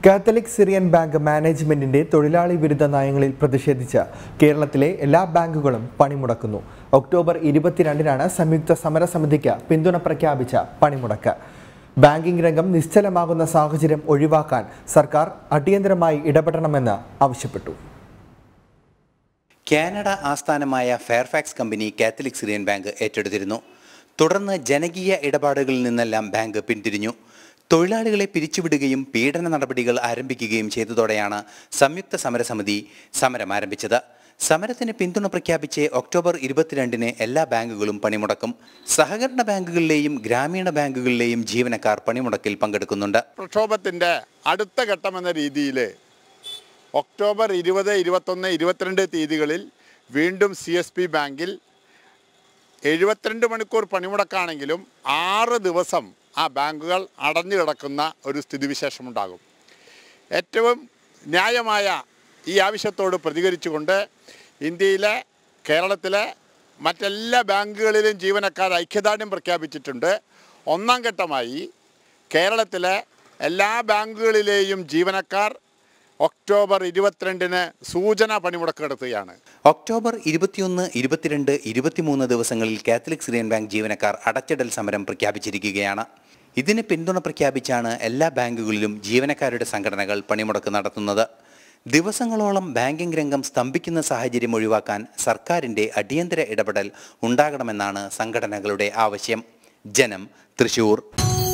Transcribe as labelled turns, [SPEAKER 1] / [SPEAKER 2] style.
[SPEAKER 1] Catholic Syrian bank മാനേജ്മെന്റിന്റെ തൊഴിലാളി വിരുദ്ധ നയങ്ങളിൽ പ്രതിഷേധിച്ച് കേരളത്തിലെ എല്ലാ ബാങ്കുകളും പണിമുടക്കുന്നു ഒക്ടോബർ ഇരുപത്തിരണ്ടിനാണ് സംയുക്ത സമരസമിതിക്ക് പിന്തുണ പ്രഖ്യാപിച്ച പണിമുടക്ക് ബാങ്കിംഗ് രംഗം നിശ്ചലമാകുന്ന സാഹചര്യം ഒഴിവാക്കാൻ സർക്കാർ അടിയന്തരമായി ഇടപെടണമെന്ന് ആവശ്യപ്പെട്ടു
[SPEAKER 2] കാനഡ ആസ്ഥാനമായ Fairfax company Catholic Syrian bank ഏറ്റെടുത്തിരുന്നു തുടർന്ന് ജനകീയ ഇടപാടുകളിൽ നിന്നെല്ലാം ബാങ്ക് പിന്തിരിഞ്ഞു തൊഴിലാളികളെ പിരിച്ചുവിടുകയും പീഡന നടപടികൾ ആരംഭിക്കുകയും ചെയ്തതോടെയാണ് സംയുക്ത സമരസമിതി സമരം ആരംഭിച്ചത് സമരത്തിന് പിന്തുണ പ്രഖ്യാപിച്ച് ഒക്ടോബർ ഇരുപത്തിരണ്ടിന് എല്ലാ ബാങ്കുകളും പണിമുടക്കും സഹകരണ ബാങ്കുകളിലെയും ഗ്രാമീണ ബാങ്കുകളിലെയും ജീവനക്കാർ പണിമുടക്കിൽ പങ്കെടുക്കുന്നുണ്ട്
[SPEAKER 3] പ്രക്ഷോഭത്തിൻ്റെ അടുത്ത ഘട്ടമെന്ന രീതിയിൽ ഒക്ടോബർ ഇരുപത് ഇരുപത്തൊന്ന് ഇരുപത്തിരണ്ട് തീയതികളിൽ വീണ്ടും സി എസ് പി ബാങ്കിൽ എഴുപത്തിരണ്ട് മണിക്കൂർ പണിമുടക്കാണെങ്കിലും ആറ് ദിവസം ആ ബാങ്കുകൾ അടഞ്ഞു കിടക്കുന്ന ഒരു സ്ഥിതിവിശേഷമുണ്ടാകും ഏറ്റവും ന്യായമായ ഈ ആവശ്യത്തോട് പ്രതികരിച്ചുകൊണ്ട് ഇന്ത്യയിലെ കേരളത്തിലെ മറ്റെല്ലാ ബാങ്കുകളിലും ജീവനക്കാർ ഐക്യദാർഢ്യം പ്രഖ്യാപിച്ചിട്ടുണ്ട് ഒന്നാം ഘട്ടമായി കേരളത്തിലെ എല്ലാ ബാങ്കുകളിലെയും ജീവനക്കാർ ഒക്ടോബർ ഇരുപത്തിരണ്ടിന് സൂചന പണിമുടക്ക് നടത്തുകയാണ്
[SPEAKER 2] ഒക്ടോബർ ഇരുപത്തിയൊന്ന് ഇരുപത്തിരണ്ട് ഇരുപത്തിമൂന്ന് ദിവസങ്ങളിൽ കാത്തലിക് സിറിയൻ ബാങ്ക് ജീവനക്കാർ അടച്ചിടൽ സമരം പ്രഖ്യാപിച്ചിരിക്കുകയാണ് ഇതിന് പിന്തുണ പ്രഖ്യാപിച്ചാണ് എല്ലാ ബാങ്കുകളിലും ജീവനക്കാരുടെ സംഘടനകൾ പണിമുടക്ക് നടത്തുന്നത് ദിവസങ്ങളോളം ബാങ്കിംഗ് രംഗം സ്തംഭിക്കുന്ന സാഹചര്യം ഒഴിവാക്കാൻ സർക്കാരിൻ്റെ അടിയന്തര ഇടപെടൽ ഉണ്ടാകണമെന്നാണ് സംഘടനകളുടെ ആവശ്യം ജനം തൃശൂർ